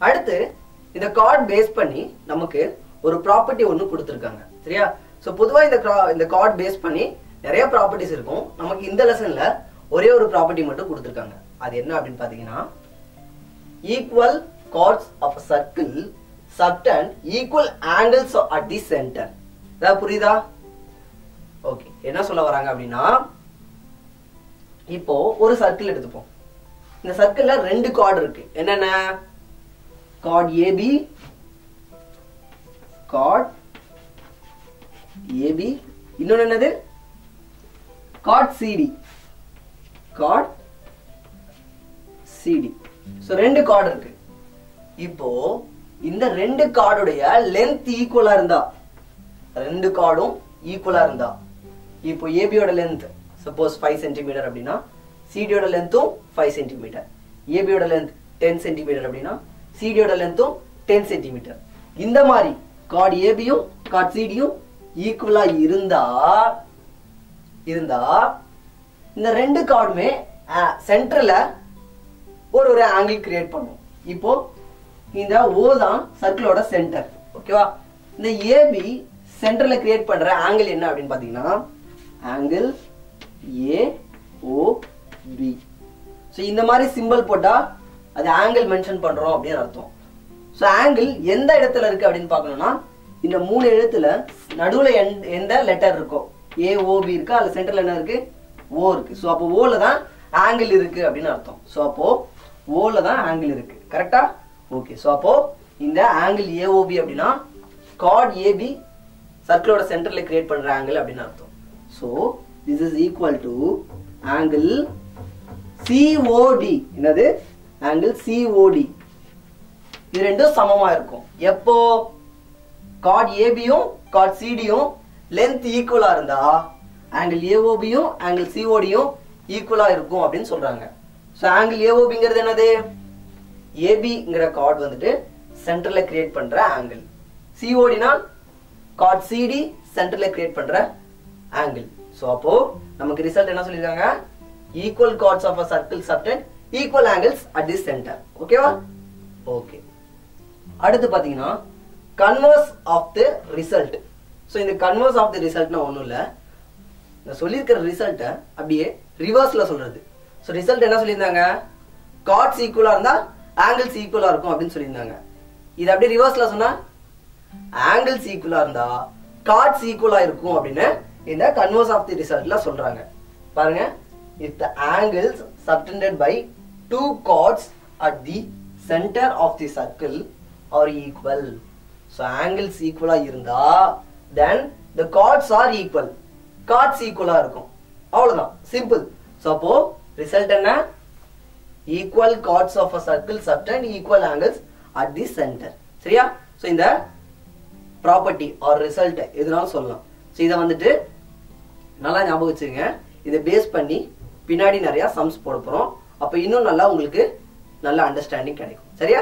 அடுத்து இந்த card base பண்ணி நமக்கு ஒரு ப்ராப்பர்ட்டி ஒன்று கொடுத்துருக்காங்க சரியா ஸோ பொதுவாக இந்த cra- இந்த கார்ட் பேஸ் பண்ணி நிறைய ப்ராப்பர்ட்டிஸ் இருக்கும் நமக்கு இந்த லெசன்ல ஒரே ஒரு ப்ராப்பர்ட்டி மட்டும் கொடுத்துருக்காங்க அது என்ன அப்படின்னு பார்த்தீங்கன்னா equal chords of a circle subtend equal angles at the center ஏதாவது புரியுதா ஓகே என்ன சொல்ல வராங்க அப்படின்னா இப்போ ஒரு சர்க்கிள் எடுத்துப்போம் இந்த சர்க்கிள்ல ரெண்டு கார்டு இருக்கு என்னென்ன கார்டு ஏபி கார்டு ஏபி இன்னொன்னு என்னது chord CD chord CD so ரெண்டு கார்டு இருக்கு இப்போ இந்த ரெண்டு கார்டுடைய லென்த் ஈக்குவலா இருந்தா ரெண்டு கார்டும் ஈக்குவலா இருந்தா இப்போ ஏபியோட லென்த் சப்போஸ் ஃபைவ் சென்டிமீட்டர் அப்படின்னா சிடியோட லென்த்தும் ஃபைவ் சென்டிமீட்டர் ஏபியோட லென்த் டென் சென்டிமீட்டர் அப்படின்னா சிடியோட லென்த்தும் டென் சென்டிமீட்டர் இந்த மாதிரி கார்டு ஏபியும் கார்டு சிடியும் ஈக்குவலா இருந்தா இருந்தா இந்த ரெண்டு கார்டுமே சென்டர்ல ஒரு ஒரு ஆங்கிள் கிரியேட் பண்ணும் இப்போ இந்த ஓ தான் சர்க்கிளோட சென்டர் ஓகேவா இந்த ஏபி சென்டர்ல கிரியேட் பண்ற ஆங்கிள் என்ன அப்படின்னு பாத்தீங்கன்னா angle A O B so இந்த மாதிரி சிம்பிள் போட்டா அது ஆங்கிள் மென்ஷன் பண்றோம் அப்படின்னு அர்த்தம் ஸோ ஆங்கிள் எந்த இடத்துல இருக்கு அப்படின்னு பார்க்கணும்னா இந்த மூணு எழுத்துல நடுவுல எந்த- எந்த லெட்டர் இருக்கோ ஏ ஓபி இருக்கா அதுல சென்டர்ல என்ன இருக்கு ஓ இருக்கு ஸோ அப்போ ஓல தான் ஆங்கிள் இருக்கு அப்படின்னு அர்த்தம் ஸோ அப்போ ஓல தான் ஆங்கிள் இருக்கு கரெக்டா ஓகே ஸோ அப்போ இந்த ஆங்கிள் ஏஓபி அப்படின்னா கார்ட் ஏபி சர்க்கிளோட சென்டர்ல கிரியேட் பண்ற ஆங்கிள் அப்படின்னு அர்த்தம் so this is equal to angle COD என்னது ஆங்கிள் சிஓடி இது ரெண்டும் சமமா இருக்கும் எப்போ கார்ட் ஏபியும் கார்ட் சிடியும் லென்த் ஈக்குவலா இருந்தா ஆங்கிள் ஏஓபியும் ஆங்கிள் சிஓடியும் ஈக்குவலா இருக்கும் அப்படின்னு சொல்றாங்க ஸோ ஆங்கிள் ஏஓபிங்கிறது என்னது ஏபிங்கிற கார்டு வந்துட்டு சென்டர்ல கிரியேட் பண்ற ஆங்கிள் சிஓடினா கார்ட் சிடி சென்டர்ல கிரியேட் பண்ற ஆங்கிள் ஸோ அப்போ நமக்கு ரிசல்ட் என்ன சொல்லியிருக்காங்க equal chords of a circle subtend equal angles at the centre ஓகேவா ஓகே அடுத்து பாத்தீங்கன்னா converse of the result so இந்த கன்வர்ஸ் ஆஃப் தி ரிசல்ட்னா ஒன்றும் இல்லை நான் சொல்லியிருக்கிற ரிசல்ட்டை அப்படியே ரிவர்ஸ்ல சொல்றது ஸோ ரிசல்ட் என்ன சொல்லியிருந்தாங்க கார்ட்ஸ் ஈக்குவலா இருந்தா ஆங்கிள்ஸ் ஈக்குவலா இருக்கும் அப்படின்னு சொல்லியிருந்தாங்க இது அப்படியே ரிவர்ஸ்ல சொன்னா ஆங்கிள்ஸ் ஈக்குவலா இருந்தா கார்ட்ஸ் ஈக்குவலா இருக்கும் அப்படின்னு இந்த கன்வர்ஸ் ஆஃப் தி ரிசல்ட்ல சொல்றாங்க பாருங்க if the angles subtended by two chords at the center of the circle are equal so angles ஈக்குவலா இருந்தா தென் the chords are equal chords ஈக்குவலா இருக்கும் அவ்வளவுதான் சிம்பிள் ஸோ அப்போ ரிசல்ட் என்ன equal chords of a circle subtend equal angles at the centre சரியா so இந்த property or result எதுனாலும் சொல்லலாம் ஸோ இதை வந்துட்டு நல்லா ஞாபகம் வச்சுருங்க இதை பேஸ் பண்ணி பின்னாடி நிறைய சம்ஸ் போட போறோம் அப்போ இன்னும் நல்லா உங்களுக்கு நல்ல அண்டர்ஸ்டாண்டிங் கிடைக்கும் சரியா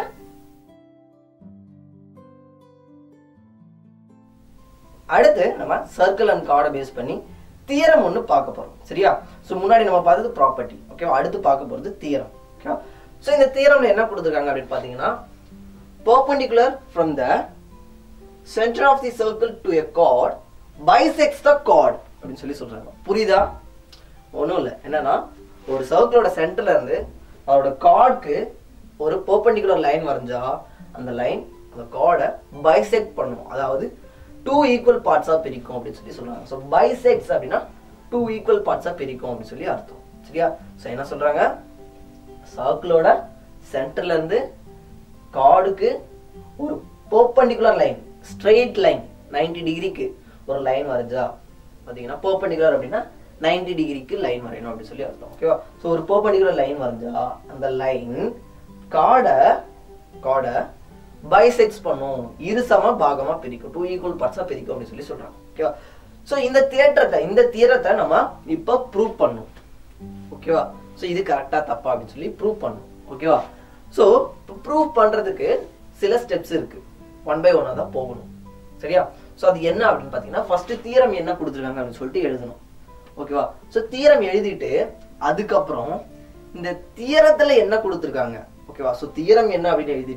அடுத்து நம்ம சர்க்கிள் அண்ட் கார்டை பேஸ் பண்ணி தியரம் ஒன்று பார்க்க போறோம் சரியா ஸோ முன்னாடி நம்ம பார்த்தது ப்ராப்பர்ட்டி ஓகேவா அடுத்து பார்க்க போறது தியரம் ஓகேவா ஸோ இந்த தியரம்ல என்ன கொடுத்துருக்காங்க அப்படின்னு பார்த்தீங்கன்னா perpendicular from the center of the circle to a chord bisects the chord அப்படின்னு சொல்லி சொல்றாங்க புரியுதா ஒன்றும் இல்லை என்னன்னா ஒரு சர்க்கிளோட சென்டர்ல இருந்து அதோட கார்டுக்கு ஒரு பெர்பெண்டிகுலர் லைன் வரைஞ்சா அந்த லைன் அந்த கார்டை பைசெக்ட் பண்ணும் அதாவது டூ ஈக்குவல் பார்ட்ஸா பிரிக்கும் அப்படின்னு சொல்லி சொல்றாங்க ஸோ பைசெக்ட்ஸ் அப்படின்னா டூ ஈக்குவல் பார்ட்ஸா பிரிக்கும் அப்படின்னு சொல்லி அர்த்தம் சரியா ஸோ என்ன சொல்றாங்க சர்க்கிளோட சென்டர்ல இருந்து கார்டுக்கு ஒரு பெர்பெண்டிகுலர் லைன் ஸ்ட்ரெயிட் லைன் 90 டிகிரிக்கு ஒரு லைன் வரைஞ்சா பாத்தீங்கன்னா பெர்பெண்டிகுலர் அப்படின்னா 90 டிகிரிக்கு லைன் வரையணும் அப்படின்னு சொல்லி அர்த்தம் ஓகேவா ஸோ ஒரு பெர்பெண்டிகுலர் லைன் வரைஞ்சா அந்த லைன் கார்டை கார்டை பைசெக்ஸ் பண்ணும் இரு சம பாகமா பிரிக்கும் டூ ஈக்குவல் பார்ட்ஸா பிரிக்கும் அப்படின்னு சொல்லி சொல்றாங்க ஓகேவா ஸோ இந்த தியேட்டத்தை இந்த தியரத்தை நம்ம இப்போ ப்ரூவ் பண்ணும் ஓகேவா ஸோ இது கரெக்டா தப்பா அப்படின்னு சொல்லி ப்ரூவ் பண்ணும் ஓகேவா ஸோ ப்ரூவ் பண்றதுக்கு சில ஸ்டெப்ஸ் இருக்கு ஒன் பை ஒன்னா தான் போகணும் சரியா ஸோ அது என்ன அப்படின்னு பார்த்தீங்கன்னா ஃபர்ஸ்ட் தீரம் என்ன கொடுத்துருக்காங்க அப்படின்னு சொல்லிட்டு எழுதணும் ஓகேவா ஸோ தீரம் எழுதிட்டு அதுக்கப்புறம் இந்த தீரத்துல என்ன கொடுத்துருக்காங்க ஓகேவா ஸோ தீரம் என்ன அப்படின்னு எழுதிட்டு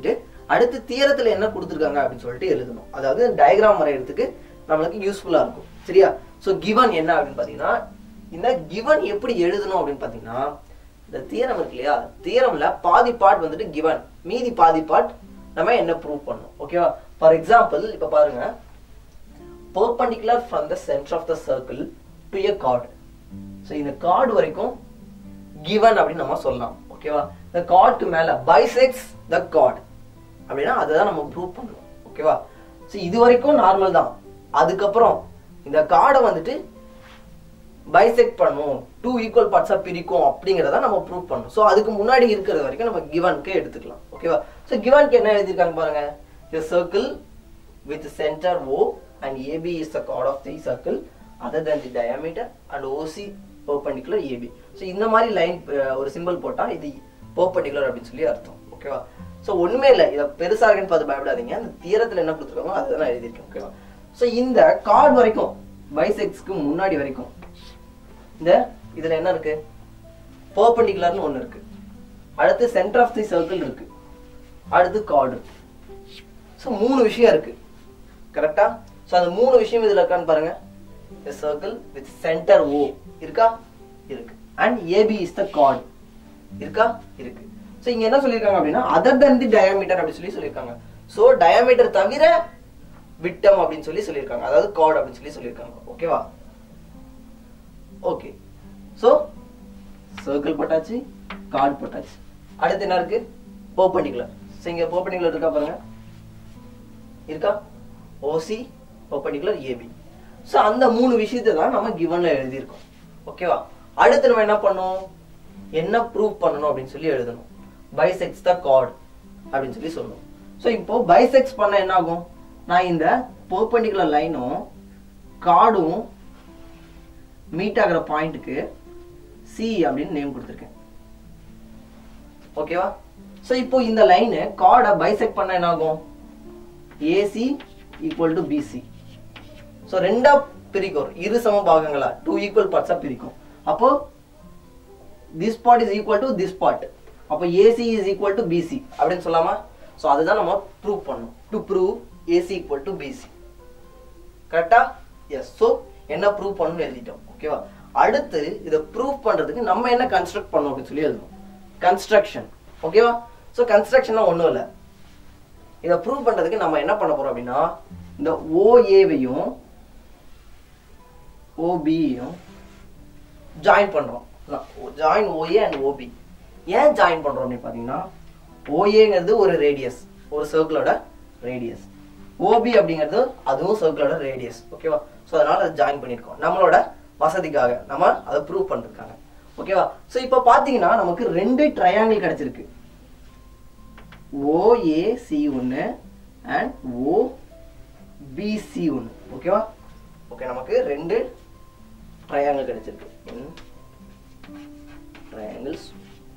அடுத்து தியரத்துல என்ன கொடுத்துருக்காங்க அப்படின்னு சொல்லிட்டு எழுதணும் அதாவது டயக்ராம் வரையறதுக்கு நம்மளுக்கு யூஸ்ஃபுல்லா இருக்கும் சரியா ஸோ கிவன் என்ன அப்படின்னு பாத்தீங்கன்னா இந்த கிவன் எப்படி எழுதணும் அப்படின்னு பாத்தீங்கன்னா இந்த தியரம் இருக்கு இல்லையா தியரம்ல பாதி பார்ட் வந்துட்டு கிவன் மீதி பாதி பார்ட் நம்ம என்ன ப்ரூவ் பண்ணணும் ஓகேவா ஃபார் எக்ஸாம்பிள் இப்ப பாருங்க perpendicular from the center of the circle to a chord so இந்த கார்டு வரைக்கும் given அப்படின்னு நம்ம சொல்லலாம் ஓகேவா இந்த கார்டுக்கு மேல bisects the chord அப்படின்னா அதுதான் நம்ம ப்ரூவ் பண்ணணும் ஓகேவா ஸோ இது வரைக்கும் நார்மல் தான் அதுக்கப்புறம் இந்த கார்டை வந்துட்டு பைசெக்ட் பண்ணும் டூ ஈக்குவல் பார்ட்ஸா பிரிக்கும் அப்படிங்கறத நம்ம ப்ரூவ் பண்ணணும் ஸோ அதுக்கு முன்னாடி இருக்கிறது வரைக்கும் நம்ம கிவனுக்கு எடுத்துக்கலாம் ஓகேவா ஸோ கிவனுக்கு என்ன எழுதியிருக்காங்க பாருங்க the circle with center O and AB is the chord of the circle other than the diameter and OC perpendicular AB so இந்த மாதிரி லைன் ஒரு சிம்பிள் போட்டா இது perpendicular அப்படின்னு சொல்லி அர்த்தம் ஓகேவா ஸோ ஒண்ணுமே இல்லை இதை பெருசா இருக்குன்னு பார்த்து பயப்படாதீங்க அந்த தீரத்துல என்ன கொடுத்துருக்காங்க அதை நான் எழுதியிருக்கேன் ஓகேவா ஸோ இந்த கார்டு வரைக்கும் பைசெக்ஸ்க்கு முன்னாடி வரைக்கும் இந்த இதுல என்ன இருக்கு பர்பண்டிகுலர்னு ஒண்ணு இருக்கு அடுத்து சென்டர் ஆஃப் தி சர்க்கிள் இருக்கு அடுத்து கார்டு ஸோ மூணு விஷயம் இருக்கு கரெக்டா ஸோ அந்த மூணு விஷயம் இதுல இருக்கான்னு பாருங்க சர்க்கிள் வித் சென்டர் ஓ இருக்கா இருக்கு and AB is the chord இருக்கா இருக்கு ஸோ இங்க என்ன சொல்லியிருக்காங்க அப்படின்னா அதர் than தி டயாமீட்டர் அப்படி சொல்லி சொல்லியிருக்காங்க ஸோ டயாமீட்டர் தவிர விட்டம் அப்படின்னு சொல்லி சொல்லியிருக்காங்க அதாவது கார்டு அப்படின்னு சொல்லி சொல்லியிருக்காங்க ஓகேவா ஓகே ஸோ சர்க்கிள் போட்டாச்சு கார்டு போட்டாச்சு அடுத்து என்ன இருக்கு பர்பண்டிகுலர் ஸோ இங்க பர்பண்டிகுலர் இருக்கா பாருங்க இருக்கா ஓசி பர்பண்டிகுலர் ஏபி ஸோ அந்த மூணு விஷயத்தை தான் நம்ம கிவன்ல எழுதியிருக்கோம் ஓகேவா அடுத்து நம்ம என்ன பண்ணோம் என்ன ப்ரூவ் பண்ணணும் அப்படின்னு சொல்லி எழுதணும் பைசெக்ஸ் த கார்டு அப்படின்னு சொல்லி சொல்லணும் ஸோ இப்போ பைசெக்ஸ் பண்ண என்ன ஆகும் நான் இந்த பர்பண்டிகுலர் லைனும் கார்டும் மீட் ஆகிற பாயிண்ட்டுக்கு சி அப்படின்னு நேம் கொடுத்துருக்கேன் ஓகேவா ஸோ இப்போ இந்த லைனு கார்டை பைசெக்ட் பண்ண என்ன ஆகும் AC equal to BC so ரெண்டா பிரிக்கும் இரு சம பாகங்களா டூ ஈக்குவல் பார்ட்ஸா பிரிக்கும் அப்போ this part is equal to this part அப்போ AC is equal to BC அப்படின்னு சொல்லாமா ஸோ அதுதான் நம்ம ப்ரூவ் பண்ணணும் to prove AC equal to BC கரெக்டா எஸ் ஸோ என்ன ப்ரூவ் பண்ணணும்னு எழுதிட்டோம் ஓகேவா அடுத்து இதை ப்ரூவ் பண்றதுக்கு நம்ம என்ன கன்ஸ்ட்ரக்ட் பண்ணணும் அப்படின்னு சொல்லி எழுதணும் கன்ஸ்ட்ரக்ஷன் ஓகேவா ஸோ கன்ஸ்ட்ரக்ஷன்னா ஒன்றும் இல்லை இதை ப்ரூவ் பண்றதுக்கு நம்ம என்ன பண்ண போறோம் அப்படின்னா இந்த ஓஏவையும் ஓபியையும் ஜாயின் பண்றோம் ஜாயின் ஓஏ அண்ட் ஓபி ஏன் ஜாயின் பண்றோம் அப்படின்னு பாத்தீங்கன்னா ஓஏங்கிறது ஒரு ரேடியஸ் ஒரு சர்க்கிளோட ரேடியஸ் ஓபி அப்படிங்கிறது அதுவும் சர்க்கிளோட ரேடியஸ் ஓகேவா ஸோ அதனால அதை ஜாயின் பண்ணியிருக்கோம் நம்மளோட வசதிக்காக நம்ம அதை ப்ரூவ் பண்ணிருக்காங்க ஓகேவா ஸோ இப்போ பார்த்தீங்கன்னா நமக்கு ரெண்டு ட்ரையாங்கிள் கிடைச்சிருக்கு ஓஏசி ஒன்று அண்ட் ஓபிசி ஒன்று ஓகேவா ஓகே நமக்கு ரெண்டு ட்ரையாங்கிள் கிடைச்சிருக்கு ட்ரையாங்கிள்ஸ்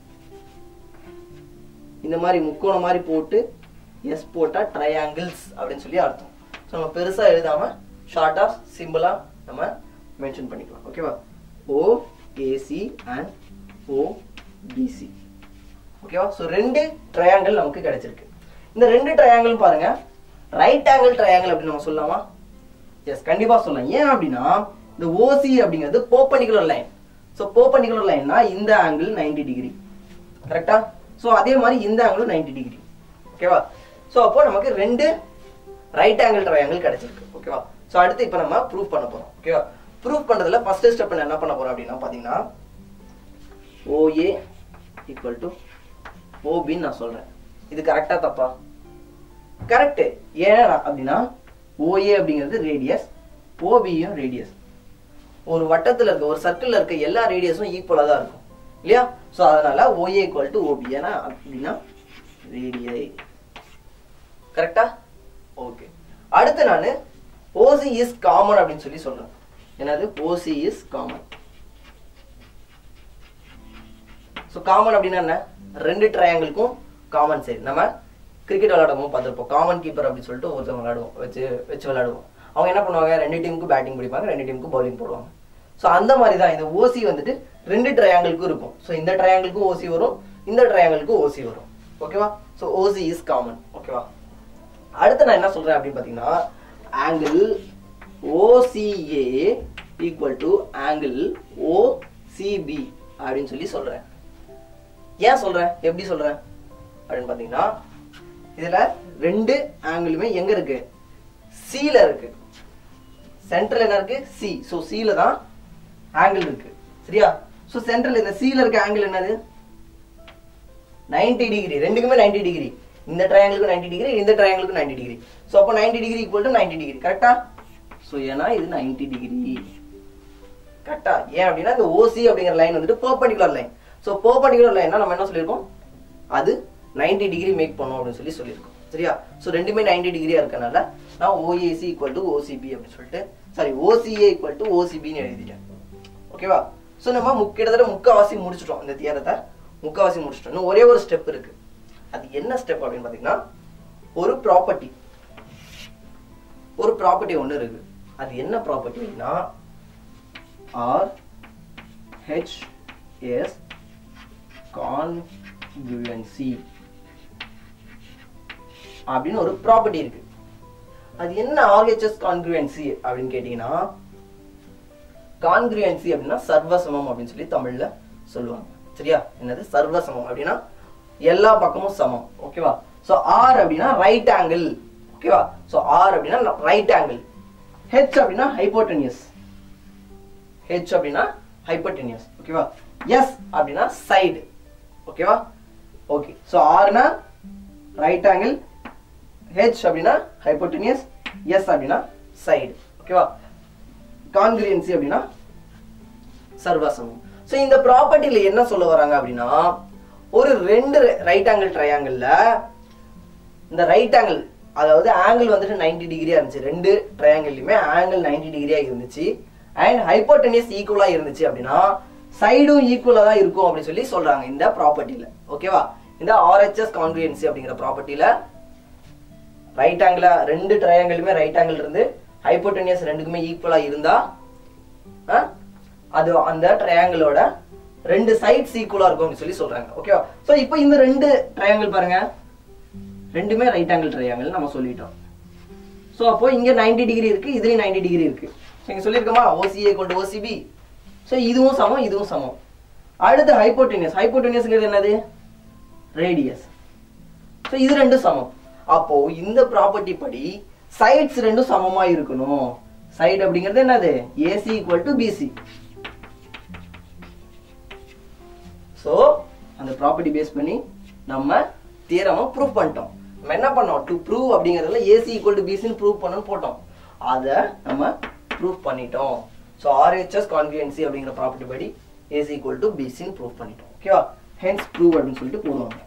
இந்த மாதிரி முக்கோணம் மாதிரி போட்டு எஸ் போட்டா ட்ரையாங்கிள்ஸ் அப்படின்னு சொல்லி அர்த்தம் ஸோ நம்ம பெருசா எழுதாம ஷார்ட்டா சிம்பிளா நம்ம மென்ஷன் பண்ணிக்கலாம் ஓகேவா O AC and O BC ஓகேவா ஸோ ரெண்டு ட்ரையாங்கிள் நமக்கு கிடைச்சிருக்கு இந்த ரெண்டு ட்ரையாங்கிள் பாருங்க ரைட் ஆங்கிள் ட்ரையாங்கிள் அப்படின்னு நம்ம சொல்லலாமா எஸ் கண்டிப்பா சொல்லலாம் ஏன் அப்படின்னா இந்த ஓசி அப்படிங்கிறது போப்பனிகுலர் லைன் ஸோ போப்பனிகுலர் லைன்னா இந்த ஆங்கிள் 90 டிகிரி கரெக்டா ஸோ அதே மாதிரி இந்த ஆங்கிளும் 90 டிகிரி ஓகேவா ஸோ அப்போ நமக்கு ரெண்டு ரைட் ஆங்கிள் ட்ரையாங்கிள் கிடைச்சிருக்கு ஓகேவா ஸோ அடுத்து இப்போ நம்ம ப்ரூவ் பண்ண போறோம் ஓகேவா ப்ரூவ் பண்றதுல ஃபர்ஸ்ட் ஸ்டெப் என்ன பண்ண போறோம் அப்படின்னா பாத்தீங்கன்னா ஓஏ ஈக்குவல் டு ஓபின்னு நான் சொல்றேன் இது கரெக்டா தப்பா கரெக்ட் ஏன் அப்படின்னா ஓஏ அப்படிங்கிறது ரேடியஸ் ஓபியும் ரேடியஸ் ஒரு வட்டத்துல இருக்க ஒரு சர்க்கிள்ல இருக்க எல்லா ரேடியஸும் ஈக்குவலா தான் இருக்கும் இல்லையா சோ அதனால ஓஏ ஈக்குவல் டு ஓபி ஏன்னா அப்படின்னா ரேடியை கரெக்டா ஓகே அடுத்து நான் ஓசி இஸ் காமன் அப்படின்னு சொல்லி சொல்றேன் என்னது OC is common so common அப்படின்னா என்ன ரெண்டு ட்ரையாங்கிளுக்கும் காமன் சைடு நம்ம கிரிக்கெட் விளையாடுவோம் பார்த்துருப்போம் காமன் கீப்பர் அப்படின்னு சொல்லிட்டு ஒருத்தவங்க விளையாடுவோம் வச்சு வச்சு விளையாடுவோம் அவங்க என்ன பண்ணுவாங்க ரெண்டு டீமுக்கு பேட்டிங் பிடிப்பாங்க ரெண்டு டீமுக்கு பவுலிங் போடுவாங்க ஸோ அந்த மாதிரி தான் இந்த ஓசி வந்துட்டு ரெண்டு ட்ரையாங்கிளுக்கும் இருக்கும் ஸோ இந்த ட்ரையாங்கிளுக்கும் ஓசி வரும் இந்த ட்ரையாங்கிளுக்கும் ஓசி வரும் ஓகேவா ஸோ ஓசி இஸ் காமன் ஓகேவா அடுத்து நான் என்ன சொல்றேன் அப்படின்னு பார்த்தீங்கன்னா angle OCA equal to angle OCB அப்படின்னு சொல்லி சொல்றேன் ஏன் சொல்றேன் எப்படி சொல்றேன் அப்படின்னு பார்த்தீங்கன்னா இதுல ரெண்டு ஆங்கிளுமே எங்க இருக்கு சில இருக்கு சென்ட்ரல் என்ன இருக்கு சி ஸோ சில தான் ஆங்கிள் இருக்கு சரியா ஸோ சென்ட்ரல் இந்த சில இருக்க ஆங்கிள் என்னது 90 டிகிரி ரெண்டுக்குமே 90 டிகிரி இந்த ட்ரையாங்கிளுக்கு 90 டிகிரி இந்த ட்ரையாங்கிளுக்கு 90 டிகிரி ஸோ அப்போ 90 டிகிரி ஈக்குவல் டு 90 டிகிரி கரெக்டா ஸோ ஏன்னா இது 90 டிகிரி கரெக்டா ஏன் அப்படின்னா இந்த ஓசி அப்படிங்கிற லைன் வந்துட்டு பர்பண்டிகுலர் லைன் ஸோ பர்பண்டிகுலர் லைன்னா நம்ம என்ன சொல்லியிருக்கோம் அது 90 டிகிரி மேக் பண்ணும் அப்படின்னு சொல்லி சொல்லியிருக்கோம் சரியா ஸோ ரெண்டுமே 90 டிகிரியா இருக்கனால நான் ஓஏசி ஈக்குவல் டு ஓசிபி அப்படின்னு சொல்லிட்டு சாரி ஓசிஏ ஈக்குவல் டு ஓசிபின்னு எழுதிட்டேன் ஓகேவா ஸோ நம்ம முக் கிட்டத்தட்ட முக்காவாசி முடிச்சிட்டோம் இந்த தியரத்தை முக்காவாசி முடிச்சிட்டோம் இன்னும் ஒரே ஒரு ஸ்டெப் இருக்கு அது என்ன ஸ்டெப் அப்படின்னு பார்த்தீங்கன்னா ஒரு ப்ராப்பர்ட்டி ஒரு ப்ராப்பர்ட்டி ஒன்று இருக்கு அது என்ன ப்ராப்பர்ட்டினா ஆர் ஹெச் எஸ் கான்குவன்சி அப்படின்னு ஒரு ப்ராப்பர்ட்டி இருக்கு அது என்ன ஆர்ஹெச்எஸ் கான்குவன்சி அப்படின்னு கேட்டீங்கன்னா கான்கிரியன்சி அப்படின்னா சர்வசமம் அப்படின்னு சொல்லி தமிழ்ல சொல்லுவாங்க சரியா என்னது சர்வசமம் அப்படின்னா எல்லா பக்கமும் சமம் ஓகேவா சோ ஆர் அப்படின்னா ரைட் ஆங்கிள் ஓகேவா சோ ஆர் அப்படின்னா ரைட் ஆங்கிள் ஹெச் அப்படின்னா ஹைப்போட்டனியஸ் ஹெச் அப்படின்னா ஹைப்போட்டனியஸ் ஓகேவா எஸ் அப்படின்னா சைடு ஓகேவா ஓகே சோ ஆர்னா ரைட் ஆங்கிள் ஹெச் அப்படின்னா ஹைப்போட்டனியஸ் எஸ் அப்படின்னா சைடு ஓகேவா கான்கிரியன்சி அப்படின்னா சர்வசமம் ஸோ இந்த ப்ராப்பர்ட்டியில என்ன சொல்ல வராங்க அப்படின்னா ஒரு ரெண்டு ரைட் ஆங்கிள் ட்ரையாங்கிள்ல இந்த ரைட் ஆங்கிள் அதாவது ஆங்கிள் வந்துட்டு 90 டிகிரியா இருந்துச்சு ரெண்டு ட்ரையாங்கிள்லயுமே ஆங்கிள் 90 டிகிரியா இருந்துச்சு அண்ட் ஹைப்போட்டனியஸ் ஈக்குவலா இருந்துச்சு அப்படின்னா சைடும் ஈக்குவலா தான் இருக்கும் அப்படின்னு சொல்லி சொல்றாங்க இந்த ப்ராப்பர்ட்டியில ஓகேவா இந்த ஆர்ஹெச்எஸ் கான்கிரியன்சி அப்படிங்கிற ப்ராப்பர்ட்டியில ரைட் ஆங்கிளா ரெண்டு ட்ரையாங்கிளுமே ரைட் ஆங்கிள் இருந்து ஹைப்போட்டனியஸ் ரெண்டுக்குமே ஈக்குவலா இருந்தா ஆ, அது அந்த ட்ரையாங்கிளோட ரெண்டு சைட்ஸ் ஈக்குவலா இருக்கும் அப்படின்னு சொல்லி சொல்றாங்க ஓகேவா சோ இப்போ இந்த ரெண்டு ட்ரையாங்கிள் பாருங்க ரெண்டுமே ரைட் ஆங்கிள் ட்ரையாங்கிள் நம்ம சொல்லிட்டோம் சோ அப்போ இங்க 90 டிகிரி இருக்கு இதுலயும் 90 டிகிரி இருக்கு So, இங்க சொல்லியிருக்கோமா ஓசிஏ கொண்டு ஓசிபி சோ இதுவும் சமம் இதுவும் சமம் அடுத்து ஹைப்போட்டனியஸ் ஹைப்போட்டனியஸ்ங்கிறது என்னது ரேடியஸ் ஸோ இது ரெண்டும் சமம் அப்போ இந்த ப்ராப்பர்ட்டி படி சைட்ஸ் ரெண்டும் சமமா இருக்கணும் சைடு அப்படிங்கிறது என்னது AC equal to BC so அந்த ப்ராப்பர்ட்டி பேஸ் பண்ணி நம்ம தியரமை ப்ரூவ் பண்ணிட்டோம் நம்ம என்ன பண்ணோம் டு ப்ரூவ் அப்படிங்கிறதுல ஏசி ஈக்குவல் டு பிசின்னு ப்ரூவ் பண்ணணும்னு போட்டோம் அதை நம்ம ப்ரூவ் பண்ணிட்டோம் ஸோ ஆர்ஹெச்எஸ் கான்ஃபிடென்சி அப்படிங்கிற ப்ராப்பர்ட்டி படி ஏசி ஈக்குவல் டு பிசின்னு ப்ரூவ் பண்ணிட்டோம் ஓகேவா ஹென்ஸ் ப்ரூவ் அப்படின்னு சொல்லிட்டு போடுவாங்க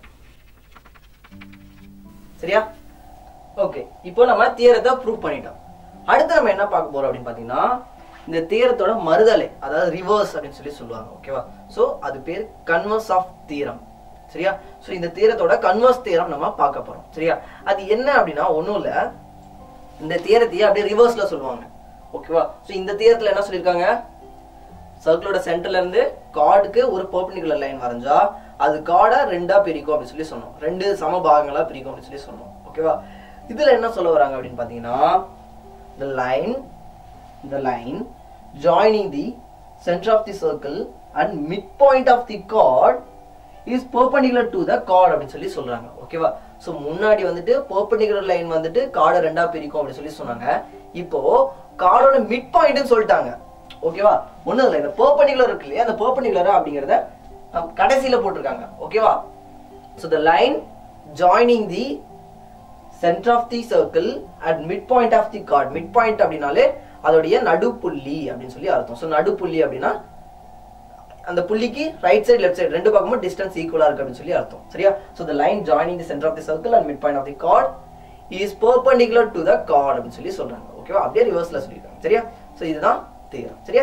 சரியா ஓகே இப்போ நம்ம தியரத்தை ப்ரூவ் பண்ணிட்டோம் அடுத்து நம்ம என்ன பார்க்க போறோம் அப்படின்னு பாத்தீங்கன்னா இந்த தியரத்தோட மறுதலை அதாவது ரிவர்ஸ் அப்படின்னு சொல்லி சொல்லுவாங்க ஓகேவா சோ அது பேர் கன்வர்ஸ் ஆஃப் தியரம் சரியா சோ இந்த தியரத்தோட கன்வர்ஸ் தியரம் நம்ம பார்க்க போறோம் சரியா அது என்ன அப்படின்னா ஒண்ணும் இல்ல இந்த தியரத்தையே அப்படியே ரிவர்ஸ்ல சொல்லுவாங்க ஓகேவா சோ இந்த தியரத்துல என்ன சொல்லியிருக்காங்க சர்க்கிளோட சென்டர்ல இருந்து கார்டுக்கு ஒரு பர்பண்டிகுலர் லைன் வரைஞ்சா அது கார்டை ரெண்டா பிரிக்கும் அப்படின்னு சொல்லி சொன்னோம் ரெண்டு சம பாகங்களா பிரிக்கும் அப்படின்னு சொல்லி சொன்னோம் ஓகேவா இதுல என்ன சொல்ல வராங்க அப்படின்னு பாத்தீங்கன்னா the line the line joining the center of the circle and midpoint of the chord is perpendicular to the chord அப்படின்னு சொல்லி சொல்றாங்க ஓகேவா சோ முன்னாடி வந்துட்டு perpendicular லைன் வந்துட்டு கார்டை ரெண்டா பிரிக்கும் அப்படின்னு சொல்லி சொன்னாங்க இப்போ கார்டோட மிட் பாயிண்ட்னு சொல்லிட்டாங்க ஓகேவா ஒண்ணும் இல்லை இந்த perpendicular இருக்கு இல்லையா அந்த perpendicular அப்படிங்கறத அஹ், கடைசியில போட்டிருக்காங்க ஓகேவா so the line joining the center of the circle at midpoint of the chord midpoint அப்படின்னாலே அதோடைய நடுப்புள்ளி அப்படின்னு சொல்லி அர்த்தம் ஸோ நடுப்புள்ளி அப்படின்னா அந்த புள்ளிக்கு ரைட் சைடு லெஃப்ட் சைடு ரெண்டு பக்கமும் டிஸ்டன்ஸ் ஈக்குவலா இருக்கு அப்படின்னு சொல்லி அர்த்தம் சரியா so the line joining the centre of the circle and mid point of the chord is perpendicular to the chord அப்படின்னு சொல்லி சொல்றாங்க ஓகேவா அப்படியே ரிவர்ஸ்ல சொல்லிருக்காங்க சரியா ஸோ இதுதான் தேரம் சரியா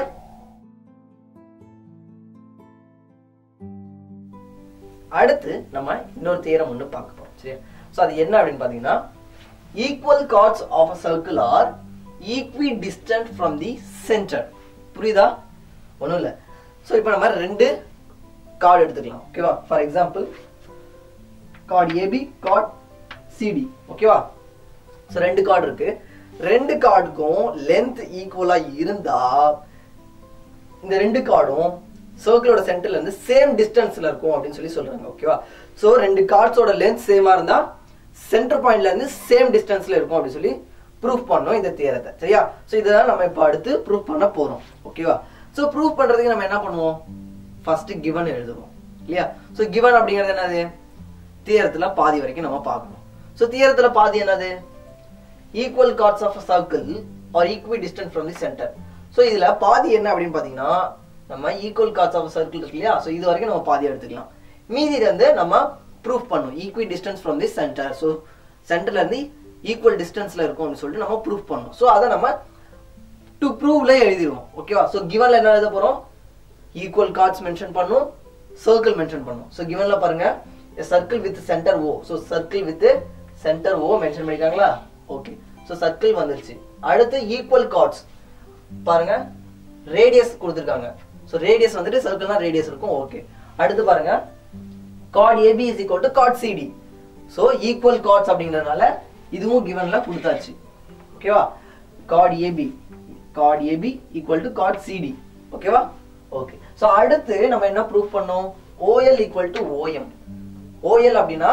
அடுத்து நம்ம இன்னொரு தேரம் ஒன்று பார்க்க போறோம் சரியா ஸோ அது என்ன அப்படின்னு பார்த்தீங்கன்னா equal chords of a circle are equidistant from the centre புரியுதா ஒன்றும் இல்லை ஸோ இப்போ நம்ம ரெண்டு கார்டு எடுத்துக்கலாம் ஓகேவா for example chord AB chord CD ஓகேவா ஸோ ரெண்டு கார்டு இருக்கு ரெண்டு கார்டுக்கும் லென்த் ஈக்குவலா இருந்தா இந்த ரெண்டு கார்டும் சர்க்கிளோட சென்டர்ல இருந்து சேம் டிஸ்டன்ஸ்ல இருக்கும் அப்படின்னு சொல்லி சொல்றாங்க ஓகேவா சோ ரெண்டு கார்ட்ஸோட லென்த் சேமா இருந்தா சென்டர் பாயிண்ட்ல இருந்து சேம் டிஸ்டன்ஸ்ல இருக்கும் அப்படின்னு சொல்லி ப்ரூஃப் பண்ணோம் இந்த தியரத்தை சரியா சோ இதெல்லாம் நம்ம இப்போ அடுத்து ப்ரூஃப் பண்ண போறோம் ஓகேவா சோ ப்ரூஃப் பண்றதுக்கு நம்ம என்ன பண்ணுவோம் ஃபர்ஸ்ட் கிவன் எழுதுவோம் இல்லையா சோ கிவன் அப்படிங்கிறது என்னது தியரத்துல பாதி வரைக்கும் நம்ம பார்க்கணும் சோ தியரத்துல பாதி என்னது equal chords of circle are equidistance from the centre so இதுல பாதி என்ன அப்படின்னு பாத்தீங்கன்னா நம்ம ஈக்குவல் கார்ட்ஸ் ஆஃப் சர்க்கிள் இருக்கு இல்லையா ஸோ இது வரைக்கும் நம்ம பாதி எடுத்துக்கலாம் மீதி வந்து நம்ம ப்ரூஃப் பண்ணும் equidistance from the centre so சென்டர்ல இருந்து ஈக்குவல் டிஸ்டன்ஸ்ல இருக்கும் அப்படின்னு சொல்லிட்டு நம்ம ப்ரூஃப் பண்ணணும் ஸோ அதை நம்ம டு ப்ரூவ்ல எழுதிடுவோம் ஓகேவா ஸோ கிவன்ல என்ன எழுத போறோம் ஈக்குவல் கார்ட்ஸ் மென்ஷன் பண்ணும் சர்க்கிள் மென்ஷன் பண்ணும் ஸோ கிவன்ல பாருங்க circle with centre O so circle with centre O mention பண்ணிருக்காங்களா ஓகே ஸோ சர்க்கிள் வந்துருச்சு அடுத்து ஈக்குவல் கார்ட்ஸ் பாருங்க ரேடியஸ் கொடுத்துருக்காங்க ஸோ ரேடியஸ் வந்துட்டு சர்க்கிள்னா ரேடியஸ் இருக்கும் ஓகே அடுத்து பாருங்க chord AB is equal to chord CD so equal chords அப்படிங்கறதுனால இதுவும் கிவன்ல கொடுத்தாச்சு ஓகேவா chord AB chord AB equal to chord CD ஓகேவா ஓகே ஸோ அடுத்து நம்ம என்ன ப்ரூஃப் பண்ணோம் OL equal to OM OL அப்படின்னா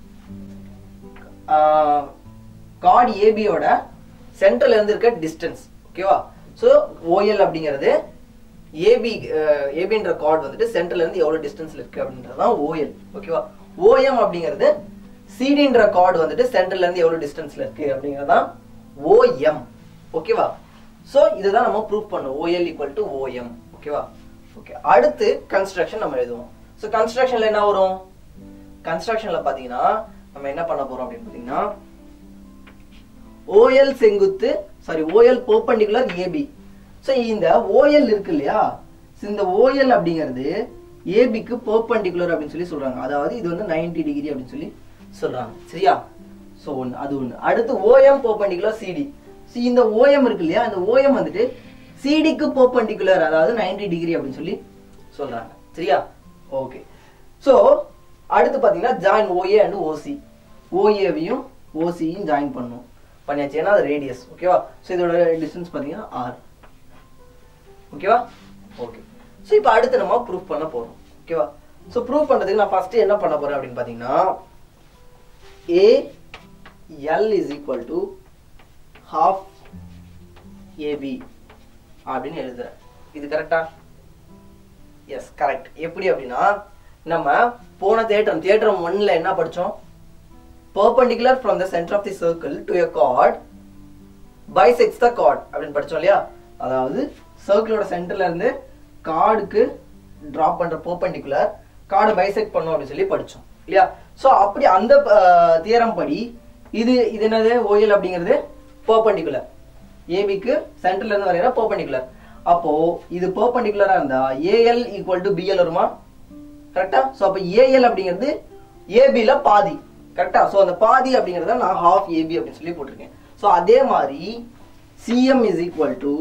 கார்டு ஏபியோட சென்டர்ல இருந்து இருக்க டிஸ்டன்ஸ் ஓகேவா ஸோ ஓஎல் அப்படிங்கிறது ஏபி ஏபின்ற கார்டு வந்துட்டு சென்டர்ல இருந்து எவ்வளவு டிஸ்டன்ஸ்ல இருக்கு அப்படின்றது தான் ஓஎல் ஓகேவா ஓஎம் அப்படிங்கிறது சிடின்ற கார்டு வந்துட்டு சென்டர்ல இருந்து எவ்வளவு டிஸ்டன்ஸ்ல இருக்கு அப்படிங்கிறது தான் ஓஎம் ஓகேவா ஸோ இதுதான் நம்ம ப்ரூவ் பண்ணோம் ஓஎல் ஈக்குவல் டு ஓஎம் ஓகேவா ஓகே அடுத்து கன்ஸ்ட்ரக்ஷன் நம்ம எழுதுவோம் ஸோ கன்ஸ்ட்ரக்ஷன்ல என்ன வரும் கன்ஸ்ட்ரக்ஷன்ல பாத்தீங்கன்னா நம்ம என்ன பண்ண போறோம் அப்படின்னு பாத்தீங்கன்னா ஓஎல் செங்குத்து sorry OL perpendicular AB so இந்த ஓஎல் இருக்கு இல்லையா so இந்த ஓஎல் அப்படிங்கிறது ஏபிக்கு பெர்பெண்டிகுலர் அப்படின்னு சொல்லி சொல்றாங்க அதாவது இது வந்து 90 டிகிரி அப்படின்னு சொல்லி சொல்றாங்க சரியா ஸோ ஒன்று அது ஒன்று அடுத்து ஓஎம் பெர்பெண்டிகுலர் சிடி ஸோ இந்த ஓஎம் இருக்கு இல்லையா இந்த ஓஎம் வந்துட்டு சிடிக்கு பெர்பெண்டிகுலர் அதாவது 90 டிகிரி அப்படின்னு சொல்லி சொல்றாங்க சரியா ஓகே ஸோ அடுத்து பார்த்தீங்கன்னா ஜாயின் ஓஏ அண்ட் ஓசி ஓஏவையும் ஓசியும் ஜாயின் பண்ணும் பண்ணியாச்சு ஏன்னா அது ரேடியஸ் ஓகேவா ஸோ இதோட டிஸ்டன்ஸ் பார்த்தீங்கன்னா ஆர் ஓகேவா ஓகே ஸோ இப்போ அடுத்து நம்ம ப்ரூஃப் பண்ண போறோம் ஓகேவா ஸோ ப்ரூஃப் பண்றதுக்கு நான் ஃபர்ஸ்ட் என்ன பண்ண போறேன் அப்படின்னு பார்த்தீங்கன்னா A L is equal to half AB அப்படின்னு எழுதுறேன் இது கரெக்டா எஸ் கரெக்ட் எப்படி அப்படின்னா நம்ம போன தேட்டரம் தேட்டரம் ஒன்ல என்ன படிச்சோம் perpendicular from the center of the circle to a chord bisects the chord அப்படின்னு படிச்சோம் இல்லையா அதாவது சர்க்கிளோட சென்டர்ல இருந்து கார்டுக்கு டிராப் பண்ற perpendicular கார்டு பைசெக்ட் பண்ணும் அப்படின்னு சொல்லி படிச்சோம் இல்லையா சோ அப்படி அந்த தியரம் படி இது இது என்னது ஓஎல் அப்படிங்கிறது perpendicular ஏபிக்கு சென்டர்ல இருந்து வரைகிற perpendicular அப்போ இது perpendicular-ஆ இருந்தா ஏஎல் ஈக்குவல் டு பிஎல் வருமா கரெக்டா சோ அப்ப ஏஎல் அப்படிங்கிறது ஏபில பாதி கரெக்டா சோ அந்த பாதி அப்படிங்கறத நான் ஹாஃப் ஏபி அப்படின்னு சொல்லி போட்டிருக்கேன் சோ அதே மாதிரி CM is equal to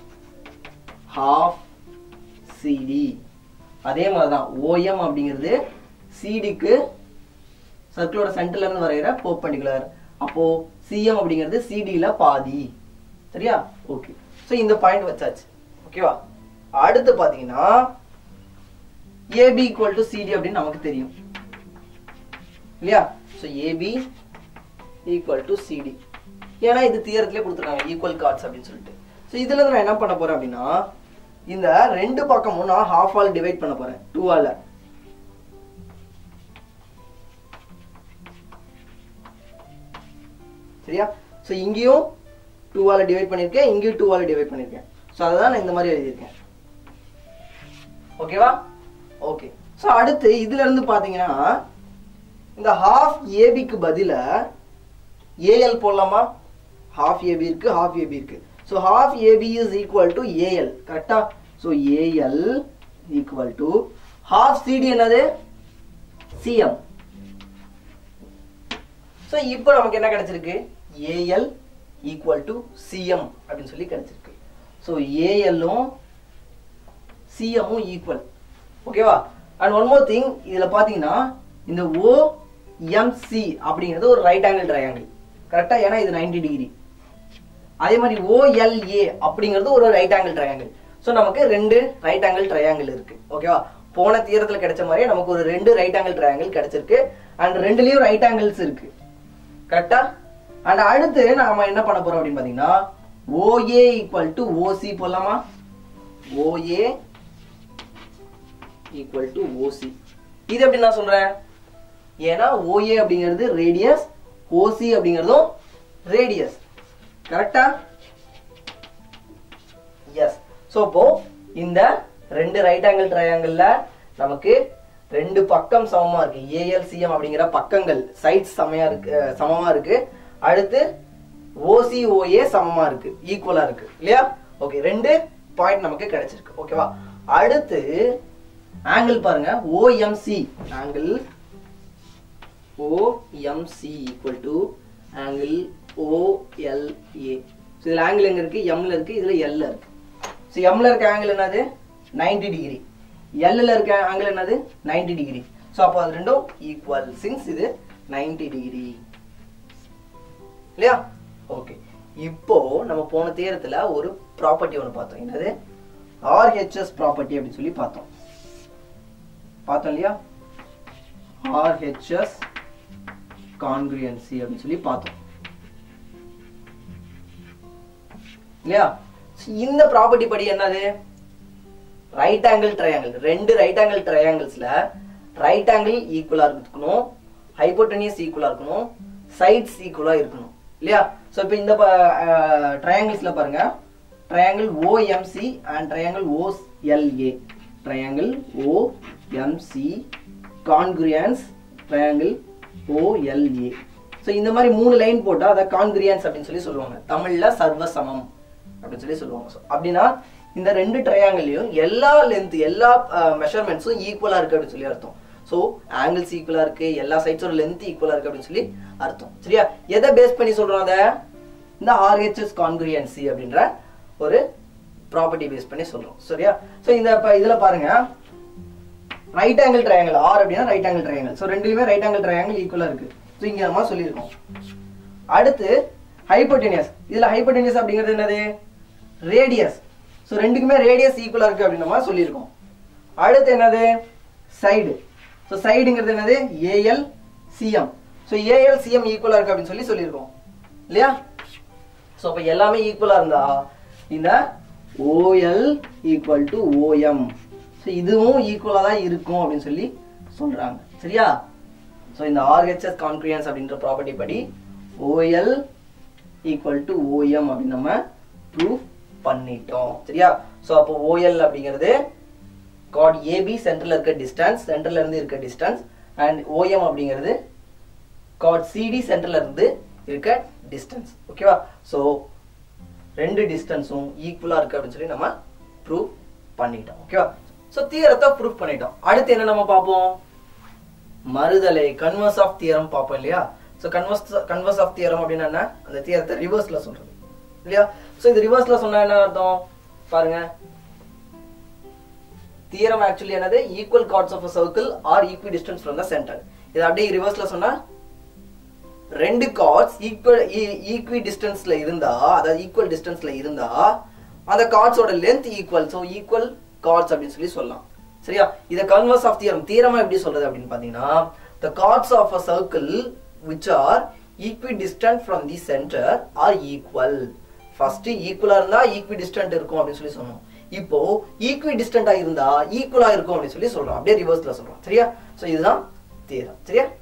half CD அதே மாதிரி தான் ஓஎம் அப்படிங்கிறது சிடிக்கு சர்க்கிளோட சென்டர்ல இருந்து வரைகிற பெர்பெண்டிகுலர் அப்போ சிஎம் அப்படிங்கிறது சிடில பாதி சரியா ஓகே சோ இந்த பாயிண்ட் வச்சாச்சு ஓகேவா அடுத்து பாத்தீங்கன்னா ஏபி ஈக்குவல் டு சிடி அப்படின்னு நமக்கு தெரியும் இல்லையா so AB equal to CD ஏன்னா இது தியரத்திலே கொடுத்துருக்காங்க ஈக்குவல் கார்ட்ஸ் அப்படின்னு சொல்லிட்டு ஸோ இதுல இருந்து நான் என்ன பண்ண போறேன் அப்படின்னா இந்த ரெண்டு பக்கமும் நான் ஹாஃப் ஆல் டிவைட் பண்ண போறேன் டூ ஆல சரியா ஸோ இங்கேயும் டூ ஆல டிவைட் பண்ணியிருக்கேன் இங்கேயும் டூ ஆல டிவைட் பண்ணியிருக்கேன் ஸோ அதை தான் நான் இந்த மாதிரி எழுதியிருக்கேன் ஓகேவா ஓகே ஸோ அடுத்து இதுல இருந்து பாத்தீங்கன்னா இந்த ஹாஃப் ஏபிக்கு பதில ஏஎல் போடலாமா ஹாஃப் ஏபி இருக்கு ஹாஃப் ஏபி இருக்கு so half AB is equal to AL கரெக்டா so AL equal to half CD என்னது சிஎம் ஸோ இப்போ நமக்கு என்ன கிடைச்சிருக்கு ஏஎல் ஈக்குவல் டு சிஎம் அப்படின்னு சொல்லி கிடைச்சிருக்கு ஸோ ஏஎல்லும் சிஎம்மும் ஈக்குவல் ஓகேவா அண்ட் ஒன் மோர் திங் இதுல பாத்தீங்கன்னா இந்த ஓ ஓஎம்சி அப்படிங்கிறது ஒரு ரைட் ஆங்கிள் ட்ரையாங்கிள் கரெக்டா ஏன்னா இது 90 டிகிரி அதே மாதிரி ஓஎல்ஏ அப்படிங்கிறது ஒரு ரைட் ஆங்கிள் ட்ரையாங்கிள் ஸோ நமக்கு ரெண்டு ரைட் ஆங்கிள் ட்ரையாங்கிள் இருக்கு ஓகேவா போன தீரத்தில் கிடைச்ச மாதிரியே நமக்கு ஒரு ரெண்டு ரைட் ஆங்கிள் ட்ரையாங்கிள் கிடைச்சிருக்கு அண்ட் ரெண்டுலயும் ரைட் ஆங்கிள்ஸ் இருக்கு கரெக்டா அண்ட் அடுத்து நாம என்ன பண்ண போறோம் அப்படின்னு பாத்தீங்கன்னா ஓஏ ஈக்குவல் டு ஓசி போடலாமா ஓஏ ஈக்குவல் டு ஓசி இது எப்படி நான் சொல்றேன் ஏன்னா ஓஏ அப்படிங்கிறது ரேடியஸ் ஓசி அப்படிங்கிறதும் ரேடியஸ் கரெக்டா எஸ் ஸோ இப்போ இந்த ரெண்டு ரைட் ஆங்கிள் ட்ரையாங்கிள்ல நமக்கு ரெண்டு பக்கம் சமமா இருக்கு ஏஎல்சிஎம் அப்படிங்கிற பக்கங்கள் சைட்ஸ் சமையா இருக்கு அஹ், சமமா இருக்கு அடுத்து ஓசிஓஏ சமமா இருக்கு ஈக்குவலா இருக்கு இல்லையா ஓகே ரெண்டு பாயிண்ட் நமக்கு கிடைச்சிருக்கு ஓகேவா அடுத்து ஆங்கிள் பாருங்க OMC angle OMC equal to angle OLA so இதில் ஆங்கிள் எங்க இருக்கு எம்ல இருக்கு இதுல எல்ல இருக்கு ஸோ எம்ல இருக்க ஆங்கிள் என்னது 90 டிகிரி எல்ல இருக்க ஆங்கிள் என்னது 90 டிகிரி ஸோ அப்போ அது ரெண்டும் ஈக்குவல் சின்ஸ் இது 90 டிகிரி இல்லையா ஓகே இப்போ நம்ம போன தேரத்துல ஒரு ப்ராப்பர்ட்டி ஒன்று பார்த்தோம் என்னது ஆர்ஹெச்எஸ் ப்ராப்பர்ட்டி அப்படின்னு சொல்லி பார்த்தோம் பார்த்தோம் இல்லையா ஆர்ஹெச்எஸ் கான்கிரியன்சி அப்படின்னு சொல்லி பார்த்தோம் இல்லையா இந்த ப்ராப்பர்ட்டி படி என்னது ரைட் ஆங்கிள் ட்ரையாங்கிள் ரெண்டு ரைட் ஆங்கிள் ட்ரையாங்கிள்ஸ்ல ரைட் ஆங்கிள் ஈக்குவலா இருக்கணும் ஹைப்போட்டனியஸ் ஈக்குவலா இருக்கணும் சைட்ஸ் ஈக்குவலா இருக்கணும் இல்லையா சோ இப்போ இந்த ட்ரையாங்கிள்ஸ்ல பாருங்க triangle OMC and triangle OLA triangle OMC congruence triangle OLA so இந்த மாதிரி மூணு லைன் போட்டா அதை கான்கிரியன்ஸ் அப்படின்னு சொல்லி சொல்லுவாங்க தமிழ்ல சர்வ சமம் அப்படின்னு சொல்லி சொல்லுவாங்க So, அப்படின்னா இந்த ரெண்டு ட்ரையாங்கிளையும் எல்லா லென்த் எல்லா மெஷர்மெண்ட்ஸும் ஈக்குவலா இருக்கு அப்படின்னு சொல்லி அர்த்தம் ஸோ ஆங்கிள்ஸ் ஈக்குவலா இருக்கு எல்லா சைட்ஸோட லென்த் ஈக்குவலா இருக்கு அப்படின்னு சொல்லி அர்த்தம் சரியா எதை பேஸ் பண்ணி சொல்றோம் அதை இந்த ஆர்ஹெச்எஸ் கான்கிரியன்சி அப்படின்ற ஒரு ப்ராப்பர்ட்டி பேஸ் பண்ணி சொல்றோம் சரியா ஸோ இந்த இப்ப இதுல பாருங்க ரைட் ஆங்கிள் ட்ரையாங்கிள் ஆர் அப்படின்னா ரைட் ஆங்கிள் ட்ரையாங்கிள் ஸோ ரெண்டுலயுமே ரைட் ஆங்கிள் ட்ரையாங்கிள் ஈக்குவலா இருக்கு ஸோ இங்க நம்ம சொல்லியிருக்கோம் அடுத்து ஹைப்போட்டெனியஸ் இதுல ஹைப்போட்டெனியஸ் அப்படிங்கிறது என்னது ரேடியஸ் ஸோ ரெண்டுக்குமே ரேடியஸ் ஈக்குவலா இருக்கு அப்படின்னு நம்ம சொல்லியிருக்கோம் அடுத்து என்னது சைடு ஸோ சைடுங்கிறது என்னது AL CM so AL CM ஈக்குவலா இருக்கு அப்படின்னு சொல்லி சொல்லியிருக்கோம் இல்லையா ஸோ அப்போ எல்லாமே ஈக்குவலா இருந்தா இந்த OL equal to OM so இதுவும் ஈக்குவலா தான் இருக்கும் அப்படின்னு சொல்லி சொல்றாங்க சரியா ஸோ இந்த ஆர்ஹெச்எஸ் கான்கிரியன்ஸ் அப்படின்ற ப்ராப்பர்ட்டி படி ஓஎல் ஈக்குவல் டு ஓஎம் அப்படின்னு நம்ம ப்ரூஃப் பண்ணிட்டோம் சரியா ஸோ அப்போ ஓஎல் அப்படிங்கிறது காட் ஏபி சென்டர்ல இருக்க டிஸ்டன்ஸ் சென்டர்ல இருந்து இருக்க டிஸ்டன்ஸ் அண்ட் ஓஎம் அப்படிங்கிறது காட் சிடி சென்டர்ல இருந்து இருக்க டிஸ்டன்ஸ் ஓகேவா ஸோ ரெண்டு டிஸ்டன்ஸும் ஈக்குவலா இருக்கு அப்படின்னு சொல்லி நம்ம ப்ரூவ் பண்ணிட்டோம் ஓகேவா ஸோ தியரத்தை ப்ரூவ் பண்ணிட்டோம் அடுத்து என்ன நம்ம பார்ப்போம் மறுதலை கன்வர்ஸ் ஆஃப் தியரம் பார்ப்போம் இல்லையா so converse converse of theorem அப்படின்னா என்ன அந்த தியரத்தை ரிவர்ஸ்ல சொல்றது இல்லையா ஸோ இது ரிவர்ஸ்ல சொன்னா என்ன அர்த்தம் பாருங்க தியரம் ஆக்சுவலி என்னது equal chords of a circle are equidistance from the centre இது அப்படியே ரிவர்ஸ்ல சொன்னா ரெண்டு கார்ட்ஸ் ஈக்குவல் ஈக்வி டிஸ்டன்ஸ்ல இருந்தா அதாவது ஈக்குவல் டிஸ்டன்ஸ்ல இருந்தா அந்த கார்ட்ஸோட length equal so equal chords அப்படின்னு சொல்லி சொல்லலாம் சரியா இத கன்வர்ஸ் ஆஃப் தியரம் தியரமா எப்படி சொல்றது அப்படின்னு பாத்தீங்கன்னா the chords of a circle which are equidistant from the center are equal first ஈக்குவலா இருந்தா ஈக்விடிஸ்டன்ட் இருக்கும் அப்படின்னு சொல்லி சொன்னோம் இப்போ ஈக்விடிஸ்டண்டா இருந்தா ஈக்குவலா இருக்கும் அப்படின்னு சொல்லி சொல்றோம் அப்படியே ரிவர்ஸ்ல சொல்றோம் சரியா சோ இதுதான் தியரம் சரியா